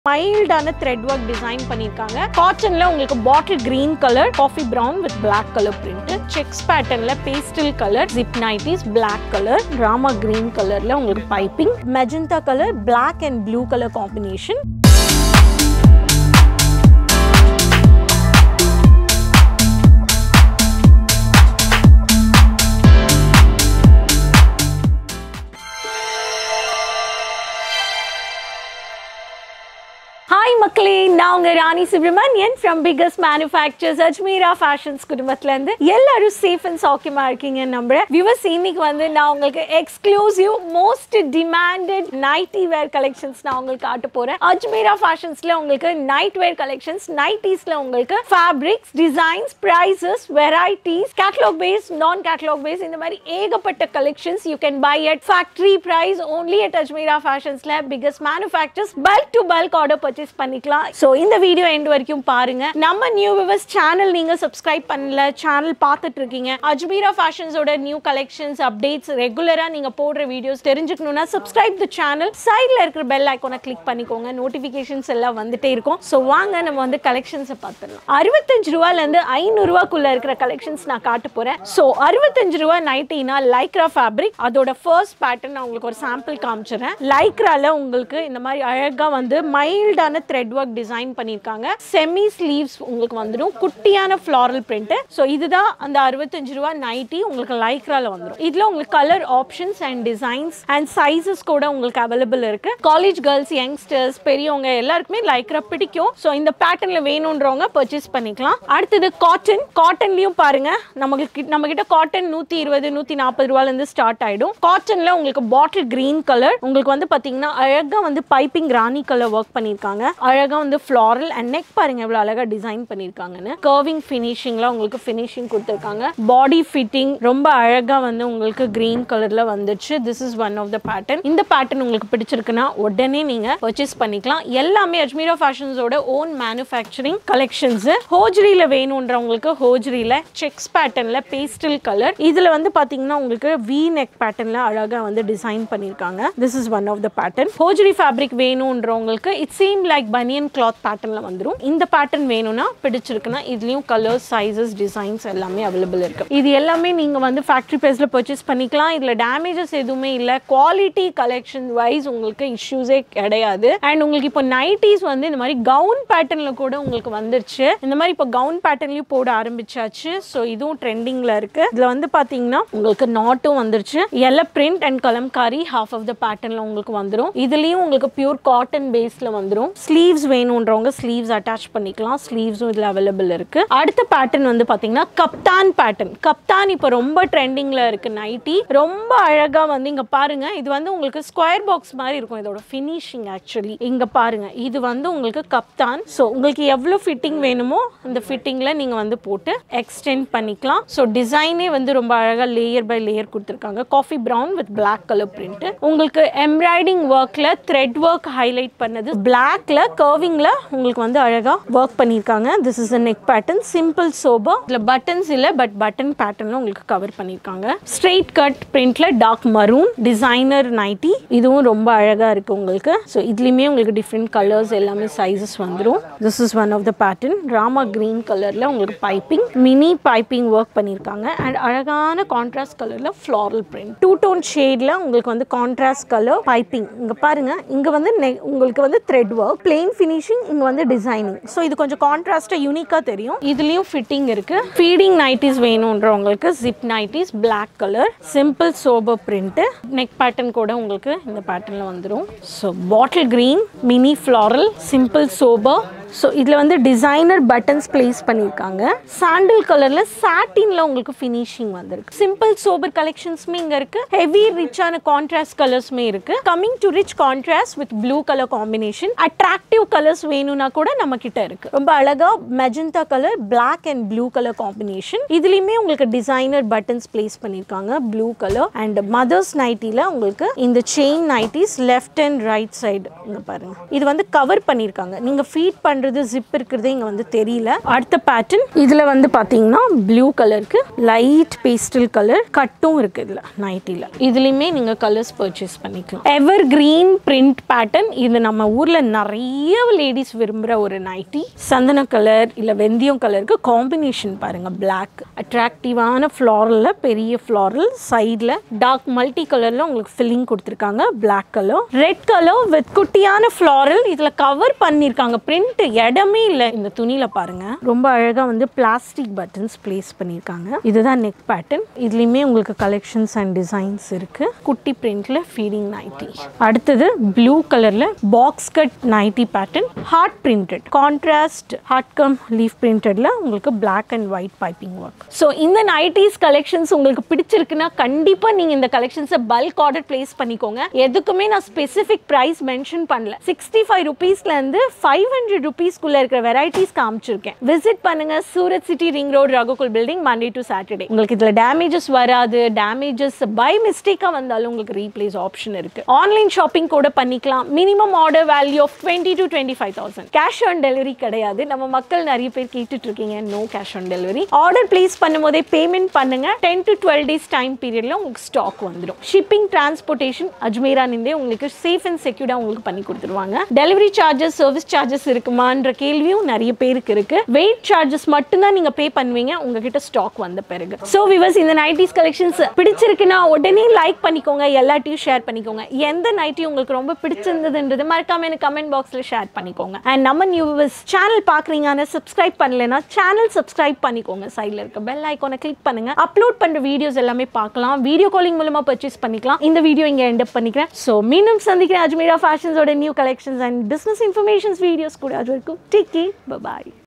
மைல்டான thread work design பண்ணியிருக்காங்க காட்டன்ல உங்களுக்கு bottle green colour coffee brown with black colour print checks பேட்டர்ன்ல pastel colour zip nighties black colour Rama green கலர்ல உங்களுக்கு piping magenta colour black and blue colour combination hi மக்களே நான் உங்க Rani Subramanian from biggest manufacturers Ajmeera fashions குடும்பத்துல இருந்து எல்லாரும் சேஃப் அண்ட் சௌக்கியமா இருக்கீங்கன்னு நம்புறேன் வியூவர்ஸ் இன்னைக்கு வந்து நான் உங்களுக்கு exclusive most demanded nightie wear collections நான் உங்களுக்கு காட்ட போறேன் அஜ்மீரா ஃபேஷன்ஸ்ல உங்களுக்கு நைட் வேர் கலெக்ஷன்ஸ் நைட்டிஸ்ல உங்களுக்கு fabrics designs prices varieties catalogue base நான் கேட்லாக் பேஸ் இந்த மாதிரி ஏகப்பட்ட collections you can buy at factory price only at Ajmeera ஃபேஷன்ஸ்ல biggest manufacturers bulk to bulk order purchase பண்ணிக்கலாம் ஸோ இந்த வீடியோ எண்ட் வரைக்கும் பாருங்க நம்ம நியூ விவர்ஸ் சேனல் நீங்க சப்ஸ்கிரைப் பண்ணல சேனல் பார்த்துட்டு இருக்கீங்க அஜ்மீரா ஃபேஷன்ஸோட நியூ கலெக்ஷன்ஸ் அப்டேட்ஸ் ரெகுலரா நீங்க போடுற வீடியோஸ் தெரிஞ்சுக்கணும்னா சப்ஸ்கிரைப் தி சேனல் சைட்ல இருக்கிற பெல் ஐக்கானை கிளிக் பண்ணிக்கோங்க நோட்டிபிகேஷன்ஸ் எல்லாம் வந்துட்டே இருக்கும் ஸோ வாங்க நம்ம வந்து கலெக்ஷன்ஸை பார்த்துடலாம் அறுபத்தஞ்சு ரூபால இருந்து ஐநூறு ரூபாக்குள்ள இருக்கிற கலெக்ஷன்ஸ் நான் காட்ட போறேன் ஸோ அறுபத்தஞ்சு ரூபா நைட்டினா லைக்ரா ஃபேப்ரிக் அதோட ஃபர்ஸ்ட் பேட்டர்ன் நான் உங்களுக்கு ஒரு சாம்பிள் காமிச்சிடுறேன் லைக்ரால உங்களுக்கு இந்த மாதிரி அழகா வந்து மைல்டான த்ரெட் ஒர்க் டிசைன் பண்ணியிருக்காங்க செமி ஸ்லீவ்ஸ் உங்களுக்கு வந்துடும் குட்டியான ஃப்ளாரல் பிரிண்ட் ஸோ இதுதான் அந்த அறுபத்தஞ்சு ரூபா நைட்டி உங்களுக்கு லைக்ரால வந்துடும் இதுல உங்களுக்கு colour options and designs and sizes கூட உங்களுக்கு அவைலபிள் இருக்கு காலேஜ் கேர்ள்ஸ் யங்ஸ்டர்ஸ் பெரியவங்க எல்லாருக்குமே லைக்ரா பிடிக்கும் ஸோ இந்த பேட்டர்ன்ல வேணுன்றவங்க பர்ச்சேஸ் பண்ணிக்கலாம் அடுத்தது காட்டன் காட்டன்லயும் பாருங்க நமக்கு நம்ம கிட்ட காட்டன் நூத்தி இருபது நூத்தி நாற்பது ரூபால இருந்து ஸ்டார்ட் ஆயிடும் காட்டன்ல உங்களுக்கு பாட்டில் கிரீன் கலர் உங்களுக்கு வந்து பாத்தீங்கன்னா அழகா வந்து பைப்பிங் ராணி கலர் ஒர்க் பண்ணியிருக்காங்க அழகா வந்து ஃப்ளாரல் அண்ட் நெக் பாருங்க எவ்வளவு அழகா டிசைன் பண்ணியிருக்காங்கன்னு கர்விங் ஃபினிஷிங்ல உங்களுக்கு ஃபினிஷிங் கொடுத்துருக்காங்க பாடி ஃபிட்டிங் ரொம்ப அழகா வந்து உங்களுக்கு கிரீன் கலர்ல வந்துச்சு this is one of the pattern இந்த பேட்டர்ன் உங்களுக்கு பிடிச்சிருக்குன்னா உடனே நீங்க பர்ச்சேஸ் பண்ணிக்கலாம் எல்லாமே அஜ்மீரா ஃபேஷன்ஸோட ஓன் மேனுஃபேக்சரிங் கலெக்ஷன்ஸ் ஹோஜ்ரியில வேணுன்றவங்களுக்கு ஹோஜ்ரியில செக்ஸ் பேட்டர்ன்ல பேஸ்டல் கலர் இதுல வந்து பாத்தீங்கன்னா உங்களுக்கு வி நெக் பேட்டர்ன்ல அழகா வந்து டிசைன் பண்ணிருக்காங்க this is one of the pattern hosiery fabric வேணுன்றவங்களுக்கு it seem like banian cloth பேட்டர்ன்ல வந்துரும் இந்த பேட்டர்ன் வேணும்னா பிடிச்சிருக்குன்னா இதுலயும் கலர்ஸ் சைஸஸ் டிசைன்ஸ் எல்லாமே அவைலபிள் இருக்கு இது எல்லாமே நீங்க வந்து ஃபேக்டரி பிரைஸ்ல பர்ச்சேஸ் பண்ணிக்கலாம் இதுல டேமேஜஸ் எதுவுமே இல்ல குவாலிட்டி கலெக்ஷன் வைஸ் உங்களுக்கு இஷ்யூஸே கிடையாது அண்ட் உங்களுக்கு இப்போ நைட்டிஸ் வந்து இந்த மாதிரி கவுன் பேட்டர்ன்ல கூட உங்களுக்கு வந்துருச்சு இந்த மாதிரி இப்போ கவுன் பேட்டர்ன்லயும் போட ஆரம்பிச்சாச்சு ஸோ இதுவும் ட்ரெண்டிங்ல இருக்கு இதுல வந்து பாத்தீங்கன்னா உங்களுக்கு நாட்டும் வந்துருச்சு எல்ல print and kalamkari half of the பேட்டர்ன்ல உங்களுக்கு வந்துரும் இதுலயும் உங்களுக்கு பியூர் காட்டன் பேஸ்ல வந்துரும் ஸ்லீவ்ஸ் வேணுன்றவங்க ஸ்லீவ்ஸ் அட்டாச் பண்ணிக்கலாம் ஸ்லீவ்ஸும் இதுல அவைலபிள் இருக்கு அடுத்த பேட்டர்ன் வந்து பாத்தீங்கன்னா கப்தான் பேட்டர்ன் கப்தான் இப்போ ரொம்ப ட்ரெண்டிங்ல இருக்கு நைட்டி ரொம்ப அழகா வந்து இங்க பாருங்க இது வந்து உங்களுக்கு ஸ்கொயர் பாக்ஸ் மாதிரி இருக்கும் இதோட ஃபினிஷிங் ஆக்சுவலி இங்க பாருங்க இது வந்து உங்களுக்கு கப்தான் ஸோ உங்களுக்கு எவ்வளோ ஃபிட்டிங் வேணுமோ அந்த ஃபிட்டிங்ல நீங்க வந்து போட்டு எக்ஸ்டெண்ட் பண்ணிக்கலாம் ஸோ டிசைனே வந்து ரொம்ப அழகா லேயர் பை லேயர் கொடுத்துருக்காங்க coffee brown with black colour print உங்களுக்கு எம்ப்ராய்டிங் ஒர்க்ல த்ரெட் ஒர்க் ஹைலைட் பண்ணது பிளாக்ல கர்விங்ல உங்களுக்கு வந்து அழகா ஒர்க் பண்ணியிருக்காங்க this is a neck pattern simple sober இதுல பட்டன்ஸ் இல்ல பட் பட்டன் பேட்டர்ன்ல உங்களுக்கு கவர் பண்ணியிருக்காங்க ஸ்ட்ரெயிட் கட் பிரிண்ட்ல டார்க் மரூன் டிசைனர் நைட்டி இதுவும் ரொம்ப அழகா இருக்கு உங்களுக்கு ஸோ இதுலயுமே உங்களுக்கு டிஃப்ரெண்ட் கலர்ஸ் எல்லாமே சைஸஸ் வந்துடும் this is one of the pattern Rama green கலர்ல உங்களுக்கு பைப்பிங் மினி பைப்பிங் ஒர்க் பண்ணியிருக்காங்க அண்ட் அழகான கான்ட்ராஸ்ட் கலர்ல ஃப்ளாரல் பிரிண்ட் டூ டோன் ஷேட்ல உங்களுக்கு வந்து கான்ட்ராஸ்ட் கலர் பைப்பிங் இங்க பாருங்க இங்க வந்து ne- உங்களுக்கு வந்து த்ரெட் ஒர்க் பிளெயின் ஃபினிஷிங் இங்க வந்து டிசைனிங் ஸோ இது கொஞ்சம் கான்ட்ராஸ்டா யூனிக்கா தெரியும் இதுலயும் ஃபிட்டிங் இருக்கு ஃபீடிங் நைட்டிஸ் வேணுன்றவங்களுக்கு zip nighties black colour simple sober print neck pattern கூட உங்களுக்கு இந்த பேட்டர்ன்ல வந்துடும் so bottle green mini floral simple sober so இதில் வந்து டிசைனர் பட்டன்ஸ் பிளேஸ் பண்ணியிருக்காங்க சாண்டில் கலரில் சாட்டினில் உங்களுக்கு ஃபினிஷிங் வந்திருக்கு சிம்பிள் சோபர் கலெக்ஷன்ஸுமே இங்கே இருக்குது ஹெவி ரிச்சான கான்ட்ராஸ்ட் கலர்ஸுமே இருக்குது coming to rich contrast with blue colour combination attractive colours வேணும்னா கூட நம்ம கிட்ட இருக்கு ரொம்ப அழகா magenta colour black and blue colour combination இதுலயுமே உங்களுக்கு டிசைனர் பட்டன்ஸ் பிளேஸ் பண்ணிருக்காங்க ப்ளூ கலர் அண்ட் மதர்ஸ் நைட்டில உங்களுக்கு இந்த chain nighties left and right side இங்க பாருங்க இது வந்து கவர் பண்ணிருக்காங்க நீங்க ஃபீட் பண்ற பண்ணுறது ஜிப் இருக்கிறதே இங்கே வந்து தெரியல அடுத்த பேட்டர்ன் இதில் வந்து பார்த்தீங்கன்னா ப்ளூ கலருக்கு லைட் பேஸ்டல் கலர் கட்டும் இருக்குது இதில் நைட்டியில் இதுலேயுமே நீங்கள் கலர்ஸ் பர்ச்சேஸ் பண்ணிக்கலாம் எவர் கிரீன் பிரிண்ட் பேட்டர்ன் இது நம்ம ஊரில் நிறைய லேடிஸ் விரும்புகிற ஒரு நைட்டி சந்தன கலர் இல்லை வெந்தயம் கலருக்கு காம்பினேஷன் பாருங்கள் பிளாக் அட்ராக்டிவான ஃப்ளாரலில் பெரிய ஃப்ளாரல் சைடில் டார்க் மல்டி கலரில் உங்களுக்கு ஃபில்லிங் கொடுத்துருக்காங்க black colour red colour with குட்டியான ஃப்ளாரல் இதில் கவர் பண்ணியிருக்காங்க பிரிண்ட் இடமே இல்லை இந்த துணியில் பாருங்க ரொம்ப அழகாக வந்து பிளாஸ்டிக் பட்டன்ஸ் பிளேஸ் பண்ணியிருக்காங்க இதுதான் நெக் பேட்டர்ன் இதுலேயுமே உங்களுக்கு கலெக்ஷன்ஸ் அண்ட் டிசைன்ஸ் இருக்கு குட்டி பிரிண்ட்ல ஃபீடிங் நைட்டி அடுத்தது ப்ளூ கலர்ல box cut nightie pattern heart printed contrast heart cum leaf பிரிண்டட்ல உங்களுக்கு black and white piping work so இந்த நைட்டிஸ் கலெக்ஷன்ஸ் உங்களுக்கு பிடிச்சிருக்குன்னா கண்டிப்பாக நீங்கள் இந்த கலெக்ஷன்ஸை பல்க் ஆர்டர் பிளேஸ் பண்ணிக்கோங்க எதுக்குமே நான் ஸ்பெசிஃபிக் ப்ரைஸ் மென்ஷன் பண்ணல சிக்ஸ்டி ஃபைவ் ருபீஸ்லேருந்து ஃபைவ் ஹண்ட்ரட் ருபீஸ்க்குள்ளே இருக்கிற வெரைட்டிஸ் காமிச்சிருக்கேன் விசிட் பண்ணுங்க Surat city ring road Raghukul building Monday to Saturday உங்களுக்கு இதில் டேமேஜஸ் வராது டேமேஜஸ் பை மிஸ்டேக்காக வந்தாலும் உங்களுக்கு ரீப்ளேஸ் ஆப்ஷன் இருக்கு ஆன்லைன் ஷாப்பிங் கூட பண்ணிக்கலாம் minimum order value of twenty to twenty five thousand cash on delivery கிடையாது நம்ம மக்கள் நிறைய பேர் கேட்டுட்டு இருக்கீங்க no cash on delivery order place பண்ணும்போதே பேமெண்ட் பண்ணுங்க ten to twelve days time பீரியட்ல உங்களுக்கு ஸ்டாக் வந்துடும் ஷிப்பிங் டிரான்ஸ்போர்ட்டேஷன் அஜ்மீரா நின்றே உங்களுக்கு சேஃப் அண்ட் செக்யூர்டா உங்களுக்கு பண்ணி கொடுத்துருவாங்க டெலிவரி சார்ஜஸ் சர்வீஸ் சார்ஜஸ் இருக்குமான்ற கேள்வியும் நிறைய பேருக்கு இருக்கு வெயிட் சார்ஜஸ் மட்டும்தான் நீங்க பே பண்ணுவீங்க உங்ககிட்ட ஸ்டாக் வந்த பிறகு ஸோ விவர்ஸ் இந்த நைட்டிஸ் கலெக்ஷன்ஸ் பிடிச்சிருக்குன்னா உடனே லைக் பண்ணிக்கோங்க எல்லாத்தையும் ஷேர் பண்ணிக்கோங்க எந்த நைட்டி உங்களுக்கு ரொம்ப பிடிச்சிருந்ததுன்றது மறக்காம எனக்கு கமெண்ட் பாக்ஸ்ல ஷேர் பண்ணிக்கோங்க அண்ட் நம்ம நியூ சேனல் பாக்குறீங்க ஆனால் சப்ஸ்கிரைப் பண்ணலைன்னா சேனல் சப்ஸ்கிரைப் பண்ணிக்கோங்க சைடில் இருக்க பெல் ஐக்கானை கிளிக் பண்ணுங்க அப்லோட் பண்ற வீடியோஸ் எல்லாமே பார்க்கலாம் வீடியோ காலிங் மூலமா பர்ச்சேஸ் பண்ணிக்கலாம் இந்த வீடியோ இங்க எண்ட் அப் பண்ணிக்கிறேன் ஸோ மீண்டும் சந்திக்கிறேன் அஜ்மீரா ஃபேஷன்ஸோட new collections and business informations videos கூட அது வரைக்கும் டேக் கேர் பாய்